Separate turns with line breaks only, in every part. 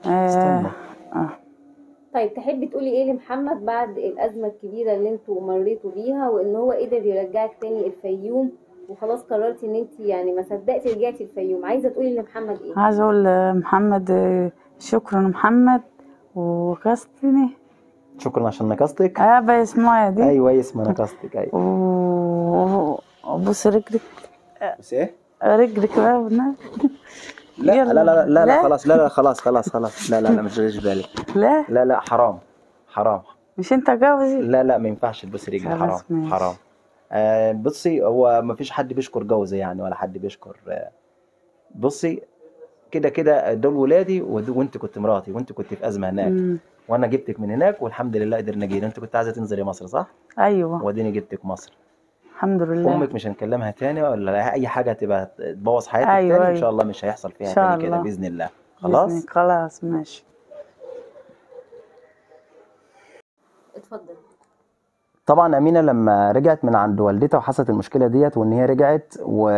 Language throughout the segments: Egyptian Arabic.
آه
استنى
آه.
طيب تحبي تقولي ايه لمحمد بعد الازمه الكبيره اللي انتوا مريتوا بيها وان هو قدر يرجعك تاني الفيوم وخلاص قررتي ان انت يعني ما صدقتي رجعتي الفيوم عايزه تقولي لمحمد ايه
عايزة أقول لمحمد آه، شكرا محمد وقصتني
شكرا عشان نكستك
آه بسمعها دي
ايوه اسمها نكستك ايوه
و- وبص رجلك
بس ايه
رجلك بقى والنبي.
لا
يلا.
لا لا لا, لا,
لا.
خلاص لا لا خلاص خلاص خلاص لا لا لا ما تشغليش بالك
لا
لا لا حرام حرام
مش انت جوزي
لا لا ما ينفعش تبصي رجلي
خلاص
حرام
ماشي.
حرام آه بصي هو ما فيش حد بيشكر جوزه يعني ولا حد بيشكر آه بصي كده كده دول ولادي ود- وانت كنت مراتي وانت كنت في ازمه هناك
مم.
وانا جبتك من هناك والحمد لله قدرنا جينا انت كنت عايزه تنزلي مصر صح؟
ايوه
واديني جبتك مصر
الحمد لله
امك مش هنكلمها تاني ولا اي حاجه تبقى تبوظ حياتك
أيوة،
تاني ان
أيوة.
شاء الله مش هيحصل فيها
إن شاء
تاني كده
الله.
باذن الله
بإذنك.
خلاص
خلاص ماشي
اتفضل
طبعا امينه لما رجعت من عند والدتها وحصلت المشكله ديت وان هي رجعت و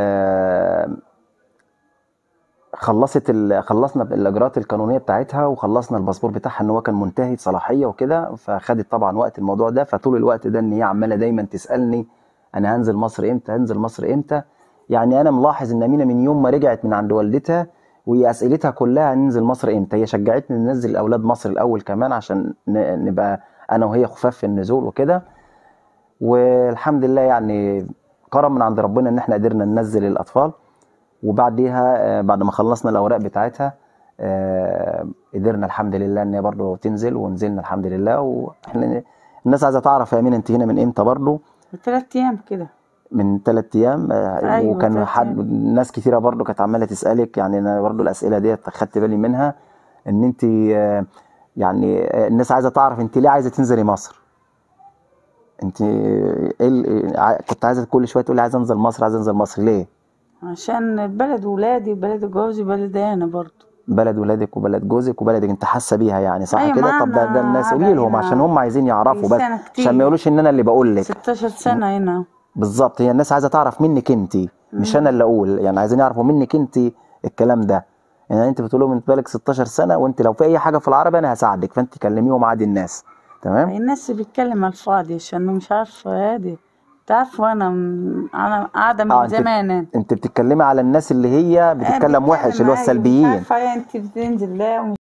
خلصت ال... خلصنا الاجراءات القانونيه بتاعتها وخلصنا الباسبور بتاعها ان هو كان منتهي صلاحيه وكده فخدت طبعا وقت الموضوع ده فطول الوقت ده ان هي عماله دايما تسالني انا هنزل مصر امتى هنزل مصر امتى يعني انا ملاحظ ان امينه من يوم ما رجعت من عند والدتها وهي اسئلتها كلها هننزل مصر امتى هي شجعتني ان ننزل اولاد مصر الاول كمان عشان ن... نبقى انا وهي خفاف في النزول وكده والحمد لله يعني كرم من عند ربنا ان احنا قدرنا ننزل الاطفال وبعديها آه، بعد ما خلصنا الاوراق بتاعتها آه، قدرنا الحمد لله ان هي برضه تنزل ونزلنا الحمد لله واحنا الناس عايزه تعرف يا امين انت هنا من امتى برضه
ثلاث ايام كده
من ثلاث ايام آه،
أيوة،
وكان
تلات
حد
أيام.
ناس كثيره برضه كانت عماله تسالك يعني انا برضه الاسئله ديت خدت بالي منها ان انت آه، يعني آه، الناس عايزه تعرف انت ليه عايزه تنزلي مصر انت ايه ال- ع- كنت عايزه كل شويه تقولي عايزه انزل مصر عايزه انزل مصر ليه
عشان بلد ولادي وبلد جوزي وبلد انا برضه
بلد ولادك وبلد جوزك وبلدك انت حاسه بيها يعني صح
أيوة،
كده طب ده, ده
معانا
الناس قولي
قاعدة
لهم
هنا
عشان هم عايزين يعرفوا بس
سنة كتير.
عشان ما يقولوش ان انا اللي بقول لك
16 سنة هنا
بالظبط هي الناس عايزه تعرف منك انت مش انا اللي اقول يعني عايزين يعرفوا منك انت الكلام ده يعني انت بتقول لهم انت بالك 16 سنه وانت لو في اي حاجه في العربي انا هساعدك فانت كلميهم عادي الناس تمام
الناس بيتكلم على الفاضي عشان مش عارفة هادي تعرف انا م- انا قاعدة من
آه، أنت-
زمان أنا.
انت بتتكلمي على الناس اللي هي بتتكلم
بيتكلم
وحش اللي هو
عادي، مش
السلبيين
عارفة انت بتنزل لا ومش